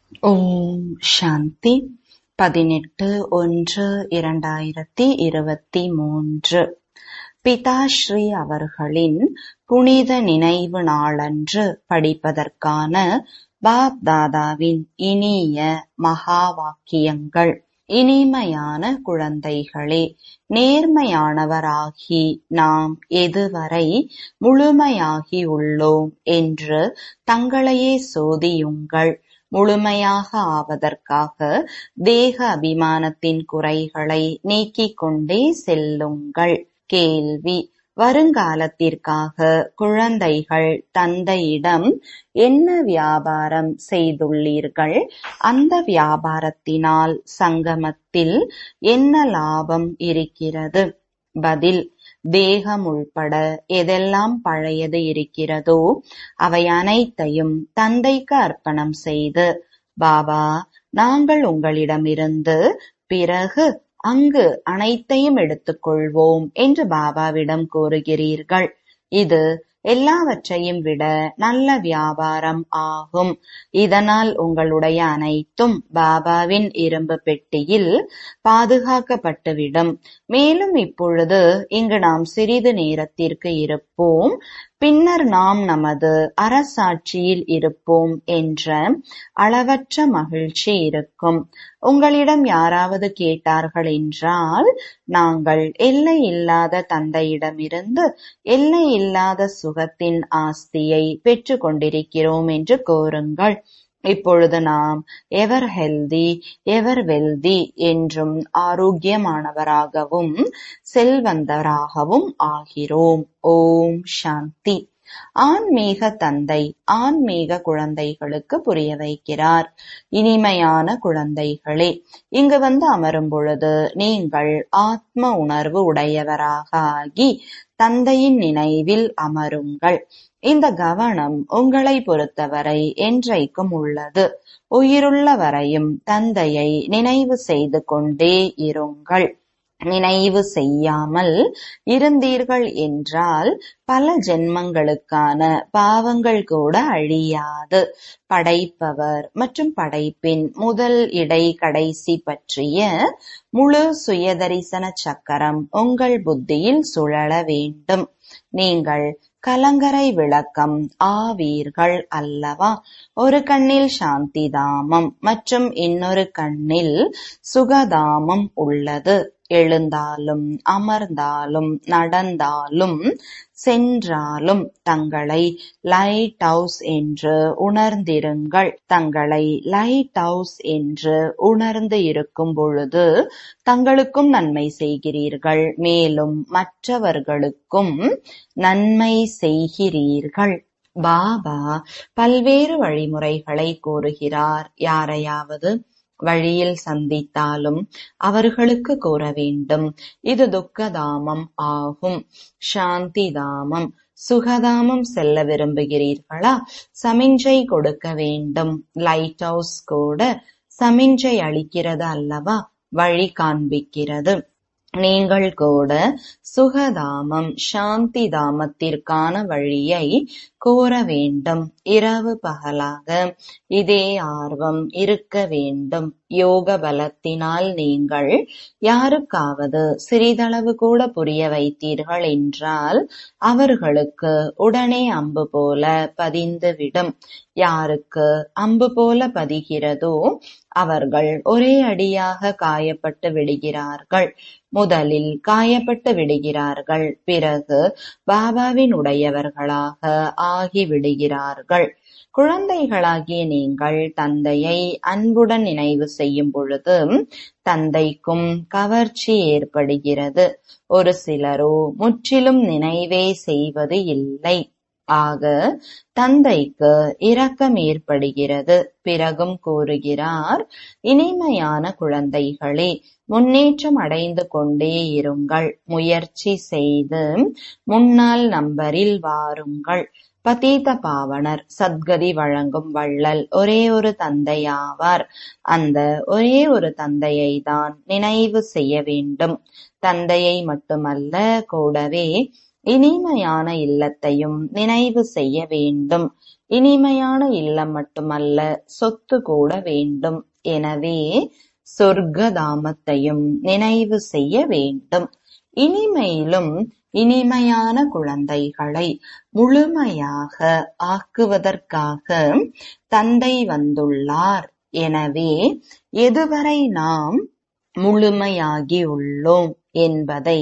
ஓம் சாந்தி பதினெட்டு ஒன்று இரண்டாயிரத்தி இருபத்தி மூன்று பிதாஸ்ரீ அவர்களின் புனித நினைவு நாளன்று படிப்பதற்கான பாப் தாதாவின் இனிய மகா வாக்கியங்கள் இனிமையான குழந்தைகளே நேர்மையானவராகி நாம் எதுவரை முழுமையாகி உள்ளோம் என்று தங்களையே சோதியுங்கள் முழுமையாக ஆவதற்காக தேக அபிமானத்தின் குறைகளை நீக்கிக் கொண்டே செல்லுங்கள் கேள்வி வருங்காலத்திற்காக குழந்தைகள் தந்தையிடம் என்ன வியாபாரம் செய்துள்ளீர்கள் அந்த வியாபாரத்தினால் சங்கமத்தில் என்ன லாபம் இருக்கிறது பதில் தேகம் உள்பட எதெல்லாம் பழையது இருக்கிறதோ அவை அனைத்தையும் தந்தைக்கு அர்ப்பணம் செய்து பாபா நாங்கள் உங்களிடமிருந்து பிறகு அங்கு அனைத்தையும் எடுத்துக்கொள்வோம் என்று பாபாவிடம் கூறுகிறீர்கள் இது எல்லாவற்றையும் விட நல்ல வியாபாரம் ஆகும் இதனால் உங்களுடைய அனைத்தும் பாபாவின் இரும்பு பெட்டியில் பாதுகாக்கப்பட்டுவிடும் மேலும் இப்பொழுது இங்கு நாம் சிறிது நேரத்திற்கு இருப்போம் பின்னர் நாம் நமது அரசாட்சியில் இருப்போம் என்ற அளவற்ற மகிழ்ச்சி இருக்கும் உங்களிடம் யாராவது கேட்டார்கள் என்றால் நாங்கள் எல்லை இல்லாத தந்தையிடமிருந்து எல்லை இல்லாத சுகத்தின் ஆஸ்தியை பெற்று கொண்டிருக்கிறோம் என்று கூறுங்கள் இப்பொழுது நாம் எவர் ஹெல்தி எவர் வெல்தி என்றும் ஆரோக்கியமானவராகவும் செல்வந்தராகவும் ஆகிறோம் ஓம் சாந்தி ஆன்மீக தந்தை ஆன்மீக குழந்தைகளுக்கு புரிய வைக்கிறார் இனிமையான குழந்தைகளே இங்கு வந்து அமரும் பொழுது நீங்கள் ஆத்ம உணர்வு உடையவராக ஆகி தந்தையின் நினைவில் அமருங்கள் இந்த கவனம் உங்களை பொறுத்தவரை என்றைக்கும் உள்ளது உயிருள்ள வரையும் தந்தையை நினைவு செய்து கொண்டே இருங்கள் நினைவு செய்யாமல் இருந்தீர்கள் என்றால் பல ஜென்மங்களுக்கான பாவங்கள் கூட அழியாது படைப்பவர் மற்றும் படைப்பின் முதல் இடை கடைசி பற்றிய முழு சுயதரிசன சக்கரம் உங்கள் புத்தியில் சுழல வேண்டும் நீங்கள் கலங்கரை விளக்கம் ஆவீர்கள் அல்லவா ஒரு கண்ணில் சாந்தி தாமம் மற்றும் இன்னொரு கண்ணில் சுகதாமம் உள்ளது எழுந்தாலும் அமர்ந்தாலும் நடந்தாலும் சென்றாலும் தங்களை லைட் ஹவுஸ் என்று உணர்ந்திருங்கள் தங்களை லைட் ஹவுஸ் என்று உணர்ந்து இருக்கும் பொழுது தங்களுக்கும் நன்மை செய்கிறீர்கள் மேலும் மற்றவர்களுக்கும் நன்மை செய்கிறீர்கள் பாபா பல்வேறு வழிமுறைகளை கூறுகிறார் யாரையாவது வழியில் சந்தித்தாலும் அவர்களுக்கு கூற வேண்டும் இது துக்கதாமம் ஆகும் சாந்தி தாமம் சுகதாமம் செல்ல விரும்புகிறீர்களா சமிஞ்சை கொடுக்க வேண்டும் லைட் ஹவுஸ் கூட சமிஞ்சை அளிக்கிறது அல்லவா வழி காண்பிக்கிறது நீங்கள் கூட சுகதாமம் சாந்தி தாமத்திற்கான வழியை கூற வேண்டும் இரவு பகலாக இதே ஆர்வம் இருக்க வேண்டும் யோக பலத்தினால் நீங்கள் யாருக்காவது சிறிதளவு கூட புரிய வைத்தீர்கள் என்றால் அவர்களுக்கு உடனே அம்பு போல பதிந்துவிடும் யாருக்கு அம்பு போல பதிகிறதோ அவர்கள் ஒரே அடியாக காயப்பட்டு விடுகிறார்கள் முதலில் காயப்பட்டு விடுகிறார்கள் பிறகு பாபாவின் உடையவர்களாக ஆகி விடுகிறார்கள் குழந்தைகளாகிய நீங்கள் தந்தையை அன்புடன் நினைவு செய்யும் பொழுது தந்தைக்கும் கவர்ச்சி ஏற்படுகிறது ஒரு சிலரோ முற்றிலும் நினைவே செய்வது இல்லை ஆக தந்தைக்கு இரக்கம் ஏற்படுகிறது பிறகும் கூறுகிறார் இனிமையான குழந்தைகளே முன்னேற்றம் அடைந்து கொண்டே இருங்கள் முயற்சி செய்து முன்னாள் நம்பரில் வாருங்கள் பதீத பாவனர் சத்கதி வழங்கும் வள்ளல் ஒரே ஒரு தந்தையாவார் அந்த ஒரே ஒரு தந்தையை தான் நினைவு செய்ய வேண்டும் தந்தையை மட்டுமல்ல கூடவே இனிமையான இல்லத்தையும் நினைவு செய்ய வேண்டும் இனிமையான இல்லம் மட்டுமல்ல சொத்து கூட வேண்டும் எனவே சொர்க்கதாமத்தையும் நினைவு செய்ய வேண்டும் இனிமையிலும் இனிமையான குழந்தைகளை முழுமையாக ஆக்குவதற்காக தந்தை வந்துள்ளார் எனவே எதுவரை நாம் முழுமையாகி உள்ளோம் என்பதை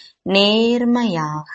நேர்மையாக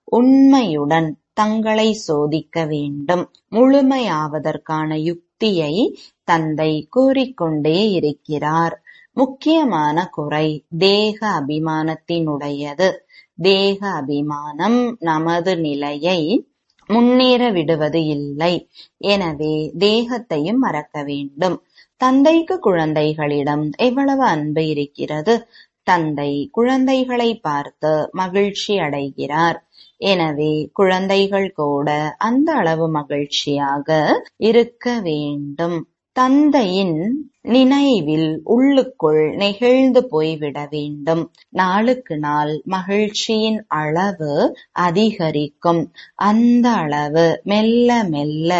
உண்மையுடன் தங்களை சோதிக்க வேண்டும் முழுமையாவதற்கான யுக்தியை தந்தை கூறிக்கொண்டே இருக்கிறார் முக்கியமான குறை தேக அபிமானத்தினுடையது தேக அபிமானம் நமது நிலையை முன்னேற விடுவது இல்லை எனவே தேகத்தையும் மறக்க வேண்டும் தந்தைக்கு குழந்தைகளிடம் எவ்வளவு அன்பு இருக்கிறது தந்தை குழந்தைகளை பார்த்து மகிழ்ச்சி அடைகிறார் எனவே குழந்தைகள் கூட அந்த அளவு மகிழ்ச்சியாக இருக்க வேண்டும் தந்தையின் நினைவில் உள்ளுக்குள் நெகிழ்ந்து போய்விட வேண்டும் நாளுக்கு நாள் மகிழ்ச்சியின் அளவு அதிகரிக்கும் அந்த அளவு மெல்ல மெல்ல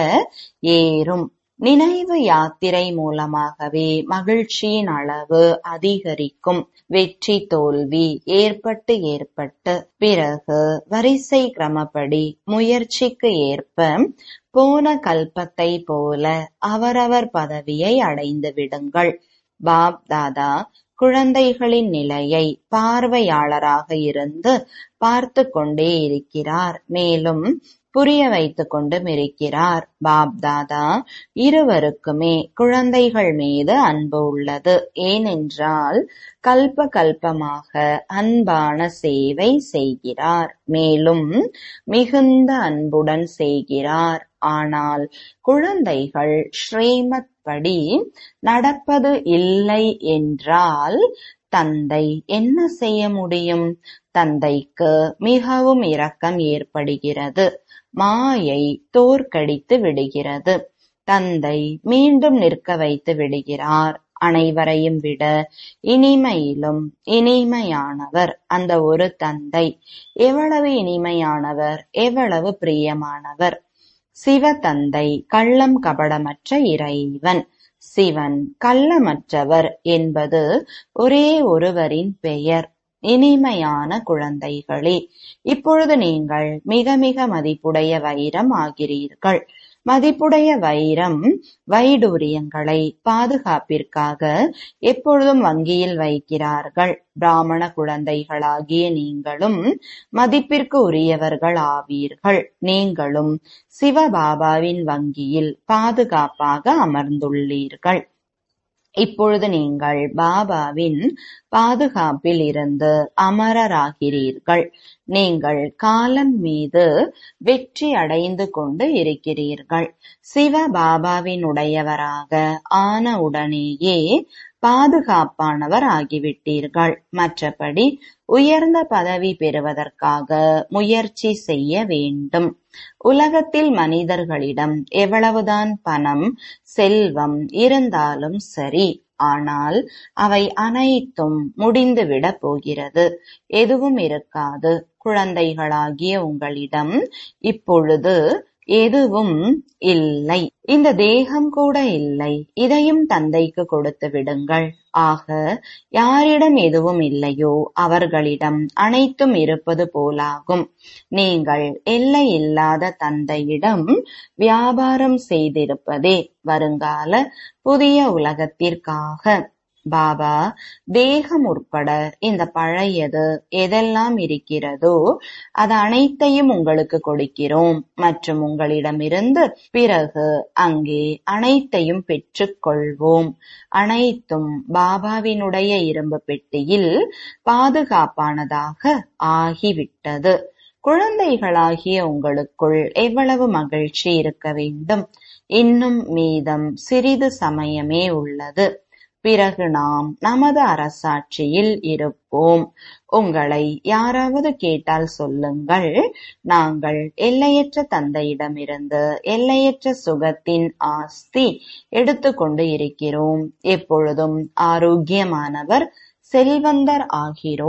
ஏறும் நினைவு யாத்திரை மூலமாகவே மகிழ்ச்சியின் அளவு அதிகரிக்கும் வெற்றி தோல்வி ஏற்பட்டு ஏற்பட்டு பிறகு வரிசை கிரமப்படி முயற்சிக்கு ஏற்ப போன கல்பத்தை போல அவரவர் பதவியை அடைந்து விடுங்கள் பாப் தாதா குழந்தைகளின் நிலையை பார்வையாளராக இருந்து பார்த்து கொண்டே இருக்கிறார் மேலும் புரிய வைத்துக் கொண்டும் இருக்கிறார் பாப் தாதா இருவருக்குமே குழந்தைகள் மீது அன்பு உள்ளது ஏனென்றால் கல்ப கல்பமாக அன்பான சேவை செய்கிறார் மேலும் மிகுந்த அன்புடன் செய்கிறார் ஆனால் குழந்தைகள் ஸ்ரீமத் படி நடப்பது இல்லை என்றால் தந்தை என்ன செய்ய முடியும் தந்தைக்கு மிகவும் இரக்கம் ஏற்படுகிறது மாயை தோற்கடித்து விடுகிறது தந்தை மீண்டும் நிற்க வைத்து விடுகிறார் அனைவரையும் விட இனிமையிலும் இனிமையானவர் அந்த ஒரு தந்தை எவ்வளவு இனிமையானவர் எவ்வளவு பிரியமானவர் சிவ தந்தை கள்ளம் கபடமற்ற இறைவன் சிவன் கள்ளமற்றவர் என்பது ஒரே ஒருவரின் பெயர் இனிமையான குழந்தைகளே இப்பொழுது நீங்கள் மிக மிக மதிப்புடைய வைரம் ஆகிறீர்கள் மதிப்புடைய வைரம் வைடூரியங்களை பாதுகாப்பிற்காக எப்பொழுதும் வங்கியில் வைக்கிறார்கள் பிராமண குழந்தைகளாகிய நீங்களும் மதிப்பிற்கு உரியவர்கள் ஆவீர்கள் நீங்களும் சிவபாபாவின் வங்கியில் பாதுகாப்பாக அமர்ந்துள்ளீர்கள் இப்பொழுது நீங்கள் பாபாவின் பாதுகாப்பில் இருந்து அமரராகிறீர்கள் நீங்கள் காலம் மீது வெற்றி அடைந்து கொண்டு இருக்கிறீர்கள் சிவ பாபாவின் உடையவராக ஆன உடனேயே பாதுகாப்பானவர் ஆகிவிட்டீர்கள் மற்றபடி உயர்ந்த பதவி பெறுவதற்காக முயற்சி செய்ய வேண்டும் உலகத்தில் மனிதர்களிடம் எவ்வளவுதான் பணம் செல்வம் இருந்தாலும் சரி ஆனால் அவை அனைத்தும் முடிந்துவிடப் போகிறது எதுவும் இருக்காது குழந்தைகளாகிய உங்களிடம் இப்பொழுது எதுவும் இல்லை இந்த தேகம் கூட இல்லை இதையும் தந்தைக்கு கொடுத்து விடுங்கள் ஆக யாரிடம் எதுவும் இல்லையோ அவர்களிடம் அனைத்தும் இருப்பது போலாகும் நீங்கள் எல்லை இல்லாத தந்தையிடம் வியாபாரம் செய்திருப்பதே வருங்கால புதிய உலகத்திற்காக பாபா தேகம் உட்பட இந்த பழையது எதெல்லாம் இருக்கிறதோ அது அனைத்தையும் உங்களுக்கு கொடுக்கிறோம் மற்றும் உங்களிடமிருந்து பிறகு அங்கே அனைத்தையும் பெற்றுக்கொள்வோம் அனைத்தும் பாபாவினுடைய இரும்பு பெட்டியில் பாதுகாப்பானதாக ஆகிவிட்டது குழந்தைகளாகிய உங்களுக்குள் எவ்வளவு மகிழ்ச்சி இருக்க வேண்டும் இன்னும் மீதம் சிறிது சமயமே உள்ளது பிறகு நாம் நமது அரசாட்சியில் இருப்போம் உங்களை யாராவது கேட்டால் சொல்லுங்கள் நாங்கள் எல்லையற்ற தந்தையிடமிருந்து எல்லையற்ற சுகத்தின் ஆஸ்தி எடுத்துக்கொண்டு இருக்கிறோம் எப்பொழுதும் ஆரோக்கியமானவர் செல்வந்தர் ஆகிறோம்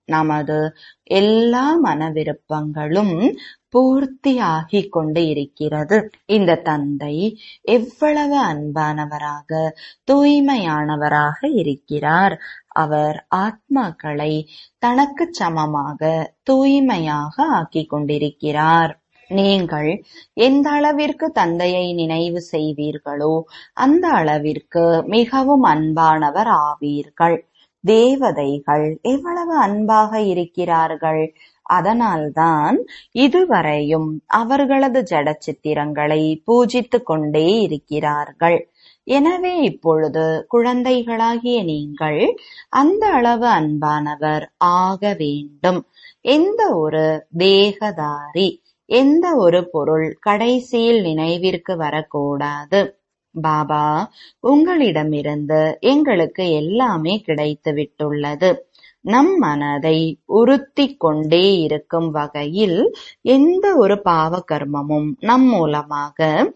நமது எல்லா மன விருப்பங்களும் பூர்த்தியாகிக் கொண்டு இருக்கிறது இந்த தந்தை எவ்வளவு அன்பானவராக தூய்மையானவராக இருக்கிறார் அவர் ஆத்மாக்களை தனக்கு சமமாக தூய்மையாக ஆக்கிக் கொண்டிருக்கிறார் நீங்கள் எந்த அளவிற்கு தந்தையை நினைவு செய்வீர்களோ அந்த அளவிற்கு மிகவும் அன்பானவர் ஆவீர்கள் தேவதைகள் எவ்வளவு அன்பாக இருக்கிறார்கள் அதனால்தான் இதுவரையும் அவர்களது ஜட சித்திரங்களை பூஜித்துக் கொண்டே இருக்கிறார்கள் எனவே இப்பொழுது குழந்தைகளாகிய நீங்கள் அந்த அளவு அன்பானவர் ஆக வேண்டும் எந்த ஒரு தேகதாரி எந்த ஒரு பொருள் கடைசியில் நினைவிற்கு வரக்கூடாது பாபா உங்களிடமிருந்து எங்களுக்கு எல்லாமே கிடைத்து விட்டுள்ளது நம் மனதை உறுத்தி கொண்டே இருக்கும் வகையில் எந்த ஒரு பாவ கர்மமும் நம் மூலமாக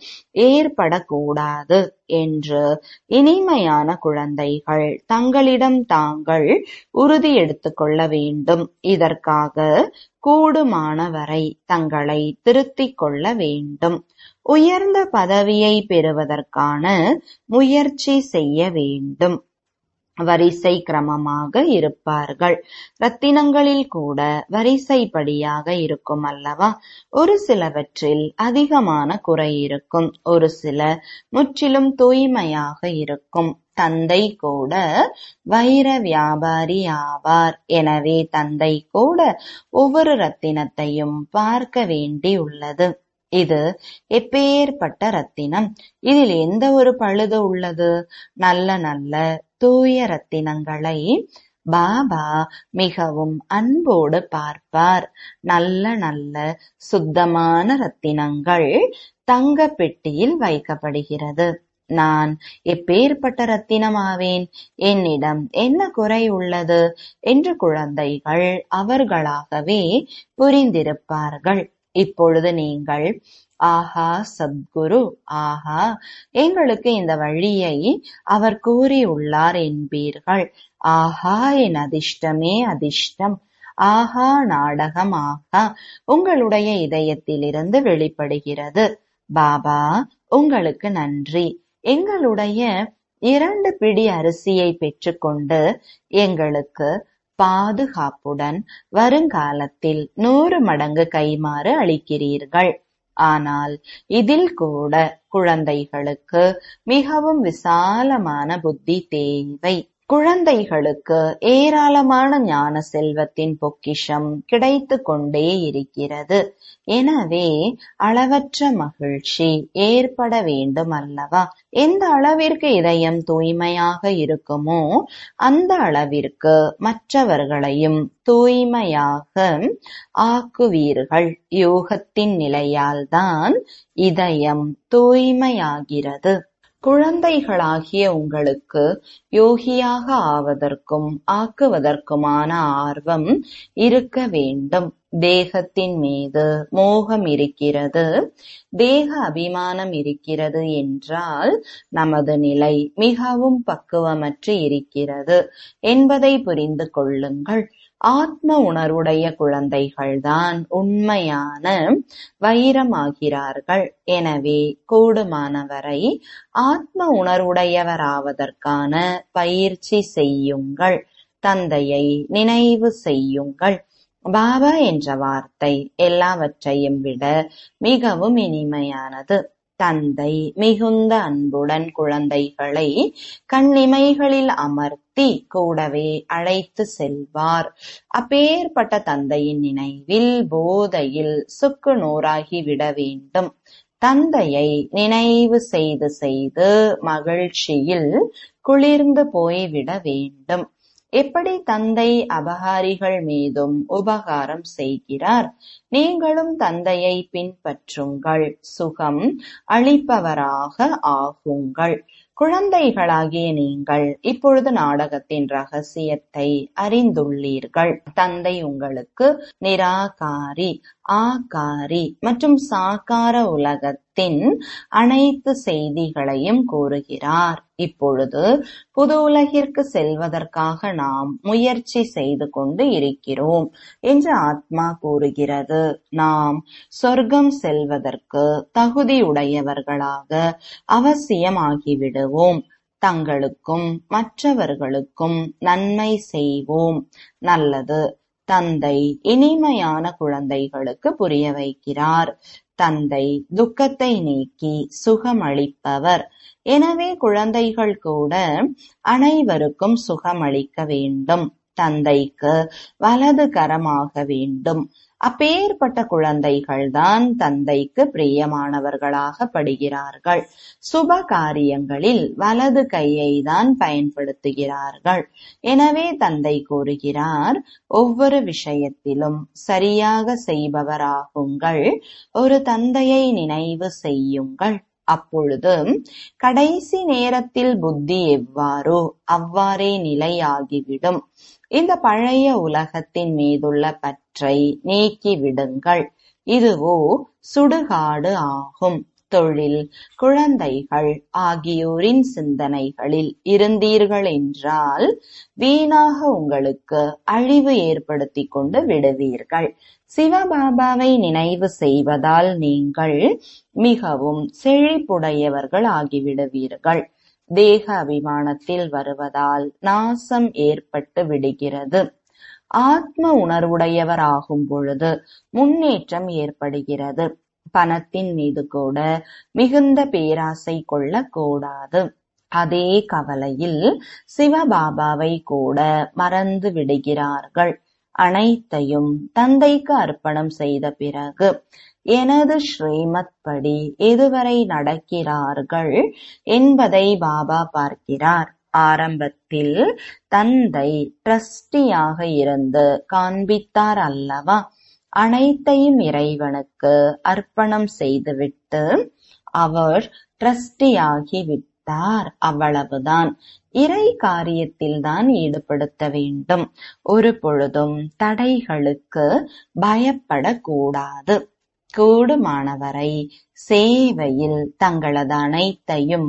ஏற்படக்கூடாது என்று இனிமையான குழந்தைகள் தங்களிடம் தாங்கள் உறுதி எடுத்துக் கொள்ள வேண்டும் இதற்காக கூடுமானவரை தங்களை திருத்திக் கொள்ள வேண்டும் உயர்ந்த பதவியை பெறுவதற்கான முயற்சி செய்ய வேண்டும் வரிசை கிரமமாக இருப்பார்கள் ரத்தினங்களில் கூட வரிசைப்படியாக இருக்கும் அல்லவா ஒரு சிலவற்றில் அதிகமான குறை இருக்கும் ஒரு சில முற்றிலும் தூய்மையாக இருக்கும் தந்தை கூட வைர வியாபாரி ஆவார் எனவே தந்தை கூட ஒவ்வொரு ரத்தினத்தையும் பார்க்க வேண்டி உள்ளது இது எப்பேற்பட்ட ரத்தினம் இதில் எந்த ஒரு பழுது உள்ளது நல்ல நல்ல தூய ரத்தினங்களை பாபா மிகவும் அன்போடு பார்ப்பார் நல்ல நல்ல சுத்தமான ரத்தினங்கள் தங்க பெட்டியில் வைக்கப்படுகிறது நான் எப்பேற்பட்ட ரத்தினமாவேன் என்னிடம் என்ன குறை உள்ளது என்று குழந்தைகள் அவர்களாகவே புரிந்திருப்பார்கள் இப்பொழுது நீங்கள் ஆஹா சத்குரு ஆஹா எங்களுக்கு இந்த வழியை அவர் கூறியுள்ளார் என்பீர்கள் ஆஹா என் அதிர்ஷ்டமே அதிர்ஷ்டம் ஆஹா நாடகம் ஆஹா உங்களுடைய இதயத்திலிருந்து வெளிப்படுகிறது பாபா உங்களுக்கு நன்றி எங்களுடைய இரண்டு பிடி அரிசியை பெற்றுக்கொண்டு எங்களுக்கு பாதுகாப்புடன் வருங்காலத்தில் நூறு மடங்கு கைமாறு அளிக்கிறீர்கள் ஆனால் இதில் கூட குழந்தைகளுக்கு மிகவும் விசாலமான புத்தி தேவை குழந்தைகளுக்கு ஏராளமான ஞான செல்வத்தின் பொக்கிஷம் கிடைத்து கொண்டே இருக்கிறது எனவே அளவற்ற மகிழ்ச்சி ஏற்பட வேண்டும் அல்லவா எந்த அளவிற்கு இதயம் தூய்மையாக இருக்குமோ அந்த அளவிற்கு மற்றவர்களையும் தூய்மையாக ஆக்குவீர்கள் யோகத்தின் நிலையால் தான் இதயம் தூய்மையாகிறது குழந்தைகளாகிய உங்களுக்கு யோகியாக ஆவதற்கும் ஆக்குவதற்குமான ஆர்வம் இருக்க வேண்டும் தேகத்தின் மீது மோகம் இருக்கிறது தேக அபிமானம் இருக்கிறது என்றால் நமது நிலை மிகவும் பக்குவமற்று இருக்கிறது என்பதை புரிந்து கொள்ளுங்கள் ஆத்ம உணர்வுடைய குழந்தைகள்தான் உண்மையான வைரமாகிறார்கள் எனவே கூடுமானவரை ஆத்ம உணர்வுடையவராவதற்கான பயிற்சி செய்யுங்கள் தந்தையை நினைவு செய்யுங்கள் பாபா என்ற வார்த்தை எல்லாவற்றையும் விட மிகவும் இனிமையானது தந்தை மிகுந்த அன்புடன் குழந்தைகளை கண்ணிமைகளில் அமர்த்தி கூடவே அழைத்து செல்வார் அப்பேற்பட்ட தந்தையின் நினைவில் போதையில் சுக்கு நூறாகி விட வேண்டும் தந்தையை நினைவு செய்து செய்து மகிழ்ச்சியில் குளிர்ந்து போய்விட வேண்டும் எப்படி தந்தை அபகாரிகள் மீதும் உபகாரம் செய்கிறார் நீங்களும் தந்தையை பின்பற்றுங்கள் சுகம் அளிப்பவராக ஆகுங்கள் குழந்தைகளாகிய நீங்கள் இப்பொழுது நாடகத்தின் ரகசியத்தை அறிந்துள்ளீர்கள் தந்தை உங்களுக்கு நிராகாரி ஆகாரி மற்றும் சாகார உலகத்தின் அனைத்து செய்திகளையும் கூறுகிறார் இப்பொழுது புது உலகிற்கு செல்வதற்காக நாம் முயற்சி செய்து கொண்டு இருக்கிறோம் என்று ஆத்மா கூறுகிறது நாம் சொர்க்கம் செல்வதற்கு தகுதியுடையவர்களாக அவசியமாகிவிடுவோம் தங்களுக்கும் மற்றவர்களுக்கும் நன்மை செய்வோம் நல்லது தந்தை இனிமையான குழந்தைகளுக்கு புரிய வைக்கிறார் தந்தை துக்கத்தை நீக்கி சுகமளிப்பவர் எனவே குழந்தைகள் கூட அனைவருக்கும் சுகமளிக்க வேண்டும் தந்தைக்கு வலது கரமாக வேண்டும் அப்பேற்பட்ட குழந்தைகள்தான் தந்தைக்கு பிரியமானவர்களாக படுகிறார்கள் சுப காரியங்களில் வலது கையை தான் பயன்படுத்துகிறார்கள் எனவே தந்தை கூறுகிறார் ஒவ்வொரு விஷயத்திலும் சரியாக செய்பவராகுங்கள் ஒரு தந்தையை நினைவு செய்யுங்கள் அப்பொழுது கடைசி நேரத்தில் புத்தி எவ்வாறோ அவ்வாறே நிலையாகிவிடும் இந்த பழைய உலகத்தின் மீதுள்ள பற்றை நீக்கிவிடுங்கள் இதுவோ சுடுகாடு ஆகும் தொழில் குழந்தைகள் ஆகியோரின் சிந்தனைகளில் இருந்தீர்கள் என்றால் வீணாக உங்களுக்கு அழிவு ஏற்படுத்தி கொண்டு விடுவீர்கள் சிவபாபாவை நினைவு செய்வதால் நீங்கள் மிகவும் செழிப்புடையவர்கள் ஆகிவிடுவீர்கள் தேக அபிமானத்தில் வருவதால் நாசம் ஏற்பட்டு விடுகிறது ஆத்ம உணர்வுடையவர் ஆகும் பொழுது முன்னேற்றம் ஏற்படுகிறது பணத்தின் மீது கூட மிகுந்த பேராசை கொள்ளக்கூடாது அதே கவலையில் சிவபாபாவை கூட மறந்து விடுகிறார்கள் அனைத்தையும் தந்தைக்கு அர்ப்பணம் செய்த பிறகு எனது ஸ்ரீமத் படி எதுவரை நடக்கிறார்கள் என்பதை பாபா பார்க்கிறார் ஆரம்பத்தில் தந்தை ட்ரஸ்டியாக இருந்து காண்பித்தார் அல்லவா அனைத்தையும் இறைவனுக்கு அர்ப்பணம் செய்துவிட்டு அவர் ட்ரஸ்டியாகி விட்டார் அவ்வளவுதான் இறை காரியத்தில் தான் ஈடுபடுத்த வேண்டும் ஒரு பொழுதும் தடைகளுக்கு பயப்படக்கூடாது கூடுமானவரை சேவையில் தங்களது அனைத்தையும்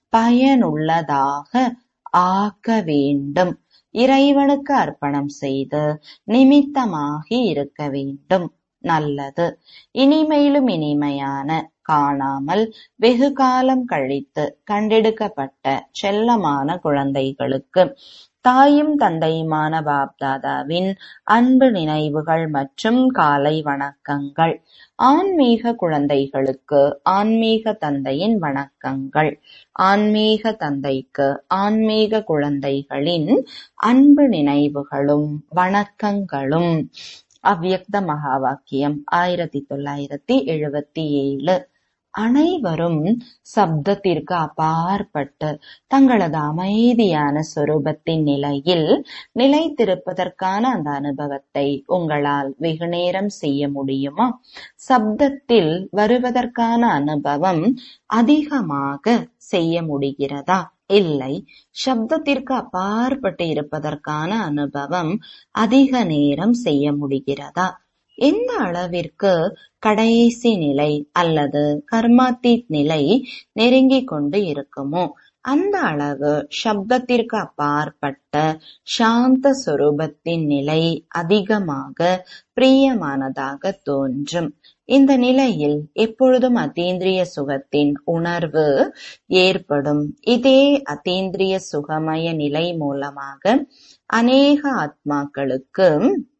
பயனுள்ளதாக ஆக்க வேண்டும் இறைவனுக்கு அர்ப்பணம் செய்து நிமித்தமாகி இருக்க வேண்டும் நல்லது இனிமையிலும் இனிமையான காணாமல் வெகு காலம் கழித்து கண்டெடுக்கப்பட்ட செல்லமான குழந்தைகளுக்கு தாயும் தந்தையுமான பாப்தாதாவின் அன்பு நினைவுகள் மற்றும் காலை வணக்கங்கள் ஆன்மீக குழந்தைகளுக்கு ஆன்மீக தந்தையின் வணக்கங்கள் ஆன்மீக தந்தைக்கு ஆன்மீக குழந்தைகளின் அன்பு நினைவுகளும் வணக்கங்களும் அவ்யக்த மகா வாக்கியம் ஆயிரத்தி தொள்ளாயிரத்தி எழுபத்தி ஏழு அனைவரும் சப்தத்திற்கு அப்பாற்பட்டு தங்களது அமைதியான சொரூபத்தின் நிலையில் நிலைத்திருப்பதற்கான அந்த அனுபவத்தை உங்களால் வெகு நேரம் செய்ய முடியுமா சப்தத்தில் வருவதற்கான அனுபவம் அதிகமாக செய்ய முடிகிறதா இல்லை சப்தத்திற்கு அப்பாற்பட்டு இருப்பதற்கான அனுபவம் அதிக நேரம் செய்ய முடிகிறதா எந்த அளவிற்கு கடைசி நிலை அல்லது கர்மாத்தீத் நிலை நெருங்கிக் கொண்டு இருக்குமோ அந்த அளவு சப்தத்திற்கு அப்பாற்பட்ட சாந்த சொரூபத்தின் நிலை அதிகமாக பிரியமானதாக தோன்றும் இந்த நிலையில் எப்பொழுதும் அதீந்திரிய சுகத்தின் உணர்வு ஏற்படும் இதே அதீந்திரிய சுகமய நிலை மூலமாக அநேக ஆத்மாக்களுக்கு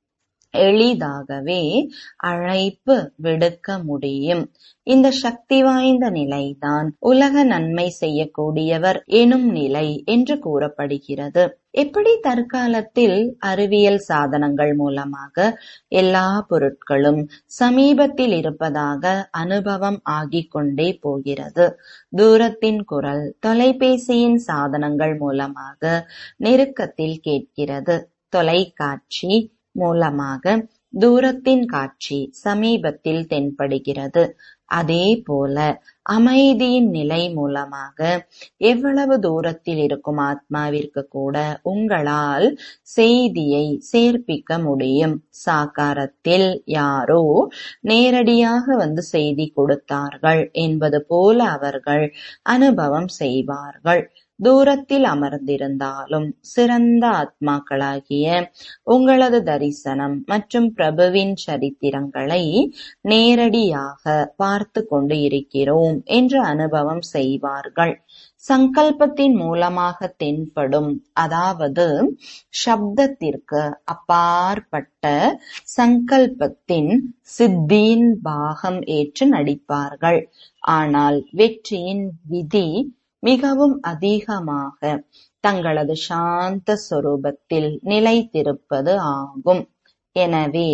எளிதாகவே அழைப்பு விடுக்க முடியும் இந்த சக்தி வாய்ந்த நிலைதான் உலக நன்மை செய்யக்கூடியவர் எனும் நிலை என்று கூறப்படுகிறது எப்படி தற்காலத்தில் அறிவியல் சாதனங்கள் மூலமாக எல்லா பொருட்களும் சமீபத்தில் இருப்பதாக அனுபவம் ஆகிக் கொண்டே போகிறது தூரத்தின் குரல் தொலைபேசியின் சாதனங்கள் மூலமாக நெருக்கத்தில் கேட்கிறது தொலைக்காட்சி மூலமாக தூரத்தின் காட்சி சமீபத்தில் தென்படுகிறது அதே போல அமைதியின் நிலை மூலமாக எவ்வளவு தூரத்தில் இருக்கும் ஆத்மாவிற்கு கூட உங்களால் செய்தியை சேர்ப்பிக்க முடியும் சாக்காரத்தில் யாரோ நேரடியாக வந்து செய்தி கொடுத்தார்கள் என்பது போல அவர்கள் அனுபவம் செய்வார்கள் தூரத்தில் அமர்ந்திருந்தாலும் சிறந்த ஆத்மாக்களாகிய உங்களது தரிசனம் மற்றும் பிரபுவின் சரித்திரங்களை நேரடியாக பார்த்து கொண்டு இருக்கிறோம் என்று அனுபவம் செய்வார்கள் சங்கல்பத்தின் மூலமாக தென்படும் அதாவது சப்தத்திற்கு அப்பாற்பட்ட சங்கல்பத்தின் சித்தியின் பாகம் ஏற்று நடிப்பார்கள் ஆனால் வெற்றியின் விதி மிகவும் அதிகமாக தங்களது சாந்த சொரூபத்தில் நிலைத்திருப்பது ஆகும் எனவே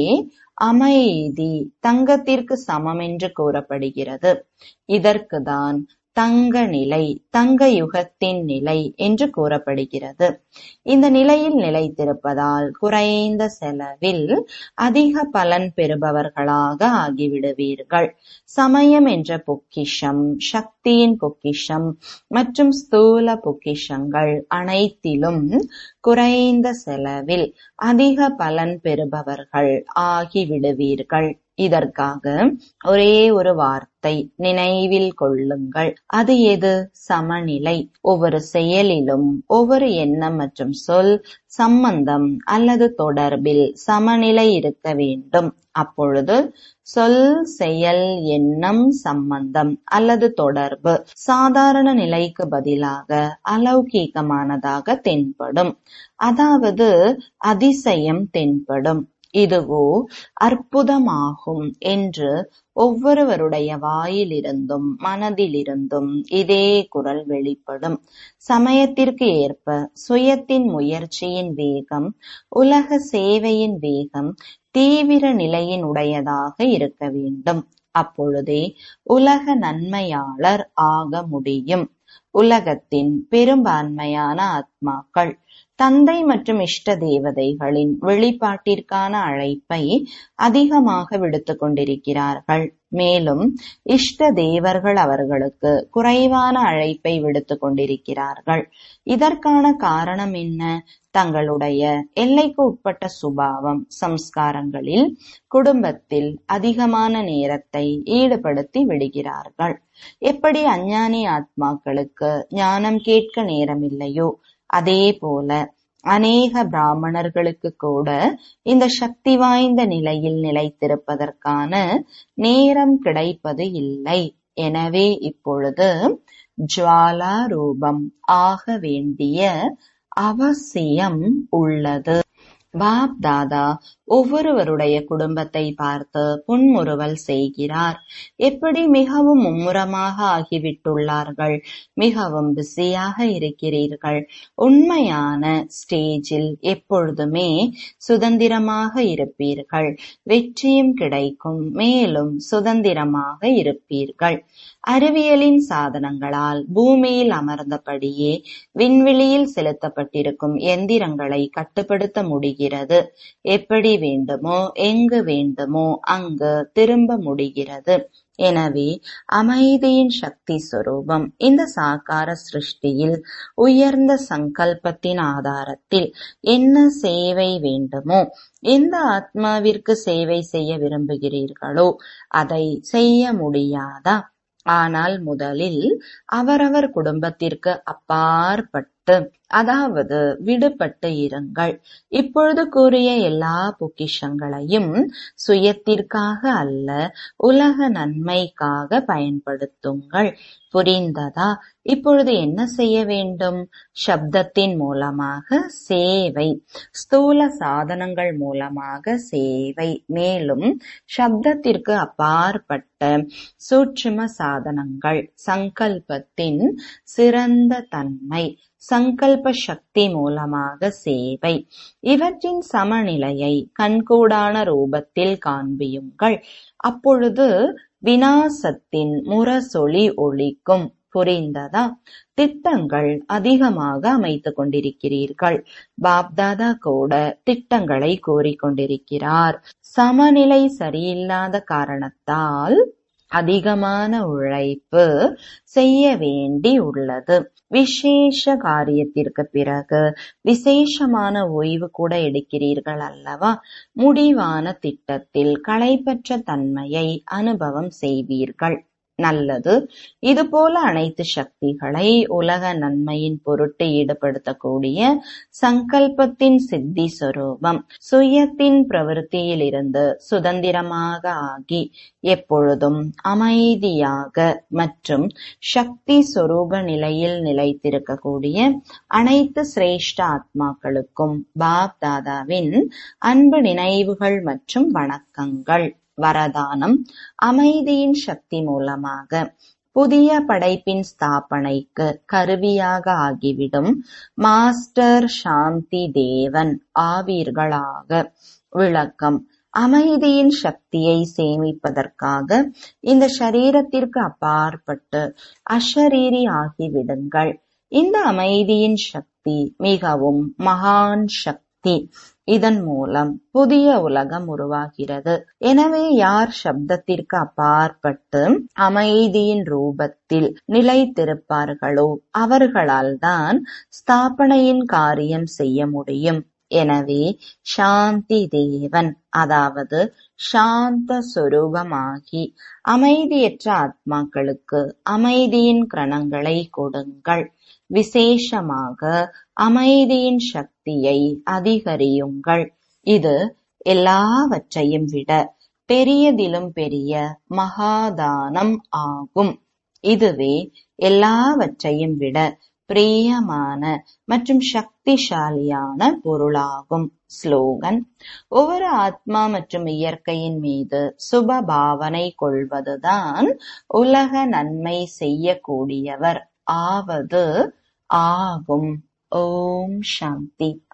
அமைதி தங்கத்திற்கு சமம் என்று கூறப்படுகிறது இதற்குதான் தங்க நிலை தங்க யுகத்தின் நிலை என்று கூறப்படுகிறது இந்த நிலையில் நிலைத்திருப்பதால் குறைந்த செலவில் அதிக பலன் பெறுபவர்களாக ஆகிவிடுவீர்கள் சமயம் என்ற பொக்கிஷம் சக்தியின் பொக்கிஷம் மற்றும் ஸ்தூல பொக்கிஷங்கள் அனைத்திலும் குறைந்த செலவில் அதிக பலன் பெறுபவர்கள் ஆகிவிடுவீர்கள் இதற்காக ஒரே ஒரு வார்த்தை நினைவில் கொள்ளுங்கள் அது எது சமநிலை ஒவ்வொரு செயலிலும் ஒவ்வொரு எண்ணம் மற்றும் சொல் சம்பந்தம் அல்லது தொடர்பில் சமநிலை இருக்க வேண்டும் அப்பொழுது சொல் செயல் எண்ணம் சம்பந்தம் அல்லது தொடர்பு சாதாரண நிலைக்கு பதிலாக அலௌகீகமானதாக தென்படும் அதாவது அதிசயம் தென்படும் இதுவோ அற்புதமாகும் என்று ஒவ்வொருவருடைய வாயிலிருந்தும் மனதிலிருந்தும் இதே குரல் வெளிப்படும் சமயத்திற்கு ஏற்ப சுயத்தின் முயற்சியின் வேகம் உலக சேவையின் வேகம் தீவிர நிலையின் உடையதாக இருக்க வேண்டும் அப்பொழுதே உலக நன்மையாளர் ஆக முடியும் உலகத்தின் பெரும்பான்மையான ஆத்மாக்கள் தந்தை மற்றும் இஷ்ட தேவதைகளின் வெளிப்பாட்டிற்கான அழைப்பை அதிகமாக விடுத்துக் கொண்டிருக்கிறார்கள் மேலும் இஷ்ட தேவர்கள் அவர்களுக்கு குறைவான அழைப்பை விடுத்துக் கொண்டிருக்கிறார்கள் இதற்கான காரணம் என்ன தங்களுடைய எல்லைக்கு உட்பட்ட சுபாவம் சம்ஸ்காரங்களில் குடும்பத்தில் அதிகமான நேரத்தை ஈடுபடுத்தி விடுகிறார்கள் எப்படி அஞ்ஞானி ஆத்மாக்களுக்கு ஞானம் கேட்க நேரமில்லையோ அதே போல அநேக பிராமணர்களுக்கு கூட இந்த சக்தி வாய்ந்த நிலையில் நிலைத்திருப்பதற்கான நேரம் கிடைப்பது இல்லை எனவே இப்பொழுது ஜுவாலா ரூபம் ஆக வேண்டிய அவசியம் உள்ளது பாப் தாதா ஒவ்வொருவருடைய குடும்பத்தை பார்த்து புன்முறுவல் செய்கிறார் எப்படி மிகவும் மும்முரமாக ஆகிவிட்டுள்ளார்கள் மிகவும் பிஸியாக இருக்கிறீர்கள் உண்மையான ஸ்டேஜில் எப்பொழுதுமே சுதந்திரமாக இருப்பீர்கள் வெற்றியும் கிடைக்கும் மேலும் சுதந்திரமாக இருப்பீர்கள் அறிவியலின் சாதனங்களால் பூமியில் அமர்ந்தபடியே விண்வெளியில் செலுத்தப்பட்டிருக்கும் எந்திரங்களை கட்டுப்படுத்த முடிகிறது எப்படி வேண்டுமோ எங்கு வேண்டுமோ அங்கு திரும்ப முடிகிறது எனவே அமைதியின் சக்தி சொரூபம் இந்த சாக்கார சிருஷ்டியில் உயர்ந்த சங்கல்பத்தின் ஆதாரத்தில் என்ன சேவை வேண்டுமோ எந்த ஆத்மாவிற்கு சேவை செய்ய விரும்புகிறீர்களோ அதை செய்ய முடியாதா ஆனால் முதலில் அவரவர் குடும்பத்திற்கு அப்பாற்பட்டு அதாவது விடுபட்டு இருங்கள் இப்பொழுது கூறிய எல்லா பொக்கிஷங்களையும் சுயத்திற்காக அல்ல உலக நன்மைக்காக பயன்படுத்துங்கள் புரிந்ததா இப்பொழுது என்ன செய்ய வேண்டும் சப்தத்தின் மூலமாக சேவை ஸ்தூல சாதனங்கள் மூலமாக சேவை மேலும் சப்தத்திற்கு அப்பாற்பட்ட சூட்சும சாதனங்கள் சங்கல்பத்தின் சிறந்த தன்மை சங்கல்ப சக்தி மூலமாக சேவை இவற்றின் சமநிலையை கண்கூடான ரூபத்தில் காண்பியுங்கள் அப்பொழுது வினாசத்தின் முரசொலி ஒழிக்கும் புரிந்ததா திட்டங்கள் அதிகமாக அமைத்துக் கொண்டிருக்கிறீர்கள் பாப்தாதா கூட திட்டங்களை கூறிக்கொண்டிருக்கிறார் சமநிலை சரியில்லாத காரணத்தால் அதிகமான உழைப்பு செய்ய வேண்டி உள்ளது விசேஷ காரியத்திற்கு பிறகு விசேஷமான ஓய்வு கூட எடுக்கிறீர்கள் அல்லவா முடிவான திட்டத்தில் களைப்பற்ற தன்மையை அனுபவம் செய்வீர்கள் நல்லது இதுபோல அனைத்து சக்திகளை உலக நன்மையின் பொருட்டு ஈடுபடுத்தக்கூடிய சங்கல்பத்தின் சித்தி சொரூபம் சுயத்தின் பிரவருத்தியில் இருந்து சுதந்திரமாக ஆகி எப்பொழுதும் அமைதியாக மற்றும் சக்தி சொரூப நிலையில் நிலைத்திருக்கக்கூடிய அனைத்து சிரேஷ்ட ஆத்மாக்களுக்கும் பாப் தாதாவின் அன்பு நினைவுகள் மற்றும் வணக்கங்கள் வரதானம் அமைதியின் சக்தி மூலமாக புதிய படைப்பின் ஸ்தாபனைக்கு கருவியாக ஆகிவிடும் மாஸ்டர் சாந்தி தேவன் ஆவீர்களாக விளக்கம் அமைதியின் சக்தியை சேமிப்பதற்காக இந்த சரீரத்திற்கு அப்பாற்பட்டு அஷரீரி ஆகிவிடுங்கள் இந்த அமைதியின் சக்தி மிகவும் மகான் சக்தி இதன் மூலம் புதிய உலகம் உருவாகிறது எனவே யார் சப்தத்திற்கு அப்பாற்பட்டு அமைதியின் ரூபத்தில் நிலைத்திருப்பார்களோ அவர்களால் தான் ஸ்தாபனையின் காரியம் செய்ய முடியும் எனவே சாந்தி தேவன் அதாவது சாந்த சொரூபமாகி அமைதியற்ற ஆத்மாக்களுக்கு அமைதியின் கிரணங்களை கொடுங்கள் விசேஷமாக அமைதியின் சக்தியை அதிகரியுங்கள் இது எல்லாவற்றையும் விட பெரியதிலும் பெரிய மகாதானம் ஆகும் இதுவே எல்லாவற்றையும் விட பிரியமான மற்றும் சக்திசாலியான பொருளாகும் ஸ்லோகன் ஒவ்வொரு ஆத்மா மற்றும் இயற்கையின் மீது சுப பாவனை கொள்வதுதான் உலக நன்மை செய்யக்கூடியவர் ஆவது ஆகும் ஓம் சாந்தி